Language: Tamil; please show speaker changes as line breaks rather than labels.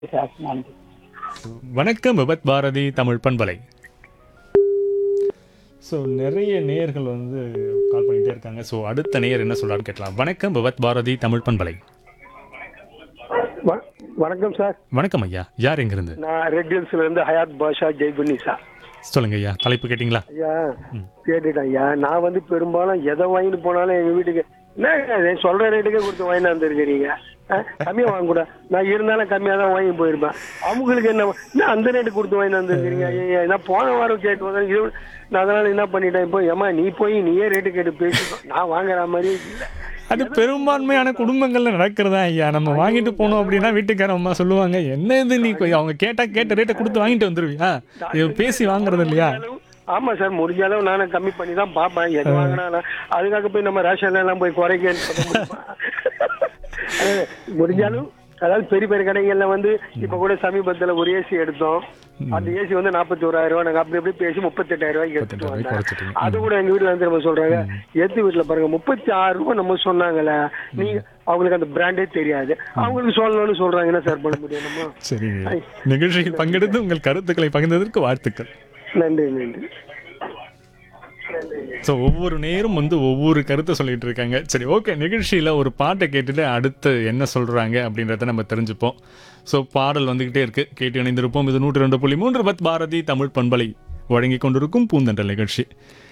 சார் நன்றி
வணக்கம் விபத் பாரதி தமிழ் பண்பலை ஸோ நிறைய நேயர்கள் வந்து கால் பண்ணிகிட்டே இருக்காங்க ஸோ அடுத்த நேயர் என்ன சொல்றாரு கேட்கலாம் வணக்கம் விபத் பாரதி தமிழ் பண்பலை
வ- வணக்கம் சார்
வணக்கம் ஐயா யார் எங்கிருந்து
நான் ரெட் ஹில்ஸ்ல இருந்து ஹயாத் பாஷா ஜெய்புன்னி சார்
சொல்லுங்க ஐயா தலைப்பு கேட்டிங்களா
ஐயா கேட்டுட்டேன் ஐயா நான் வந்து பெரும்பாலும் எதை வாங்கிட்டு போனாலும் எங்க வீட்டுக்கு என்ன சொல்ற ரேட்டுக்கே கொடுத்து வாங்கிட்டு வந்துருக்கிறீங்க கம்மியா வாங்க கூட நான் இருந்தாலும் கம்மியா தான் வாங்கி போயிருப்பேன் அவங்களுக்கு என்ன என்ன அந்த ரேட்டு கொடுத்து வாங்கி வந்துருக்கிறீங்க ஐயா நான் போன வாரம் கேட்டு வந்தேன் இது நான் அதனால என்ன பண்ணிட்டேன் இப்போ ஏமா நீ போய் நீயே ரேட்டு கேட்டு பேசிக்கோ நான் வாங்குற மாதிரி இல்லை
அது பெரும்பான்மையான குடும்பங்கள்ல நடக்கிறதா ஐயா நம்ம வாங்கிட்டு போனோம் அப்படின்னா வீட்டுக்கார அம்மா சொல்லுவாங்க என்ன இது நீ கொ- அவங்க கேட்டா கேட்ட ரேட்டை கொடுத்து வாங்கிட்டு வந்துருவியா இது பேசி வாங்குறது இல்லையா
ஆமா சார் முடிஞ்ச அளவு நானும் கம்மி பண்ணி தான் பார்ப்பேன் எது வாங்கினாலும் அதுக்காக போய் நம்ம ரேஷன்ல எல்லாம் போய் குறைக்கன்னு சொல்ல முடியுமா? அஹ் முடிஞ்ச அளவு அதாவது பெரிய பெரிய கடைகள்ல வந்து இப்ப கூட சமீபத்துல ஒரு ஏசி எடுத்தோம் அந்த ஏசி வந்து நாற்பத்தி ஓராயிரம் ரூபாய் நாங்க அப்படி அப்படி பேசி முப்பத்தெட்டாயிரம் ரூபாய்க்கு எடுத்துட்டு
ரூபாய்க்கு
வந்தேன்
குறைச்சிட்டீங்க.
அது கூட எங்க வீட்டுல வந்து நம்ம சொல்றாங்க எத்து வீட்டுல பாருங்க முப்பத்தி ஆறு ரூபாய் நம்ம சொன்னாங்கல்ல நீங்க அவங்களுக்கு அந்த பிராண்டே தெரியாது அவங்களுக்கு சொல்லணும்னு சொல்றாங்க என்ன சார் பண்ண முடியும் நம்ம
சரிங்க நிகழ்ச்சியில் பங்கெடுத்து உங்கள் கருத்துக்களை பகிர்ந்ததற்கு வாழ்த்துக்கள்
நன்றி நன்றி
ஸோ ஒவ்வொரு நேரம் வந்து ஒவ்வொரு கருத்தை சொல்லிட்டு இருக்காங்க சரி ஓகே நிகழ்ச்சியில் ஒரு பாட்டை கேட்டுட்டு அடுத்து என்ன சொல்கிறாங்க அப்படின்றத நம்ம தெரிஞ்சுப்போம் ஸோ பாடல் வந்துக்கிட்டே இருக்கு கேட்டு இணைந்திருப்போம் இது நூற்றி ரெண்டு புள்ளி மூன்று பத் பாரதி தமிழ் பண்பலை வழங்கி கொண்டிருக்கும் பூந்தண்டல் நிகழ்ச்சி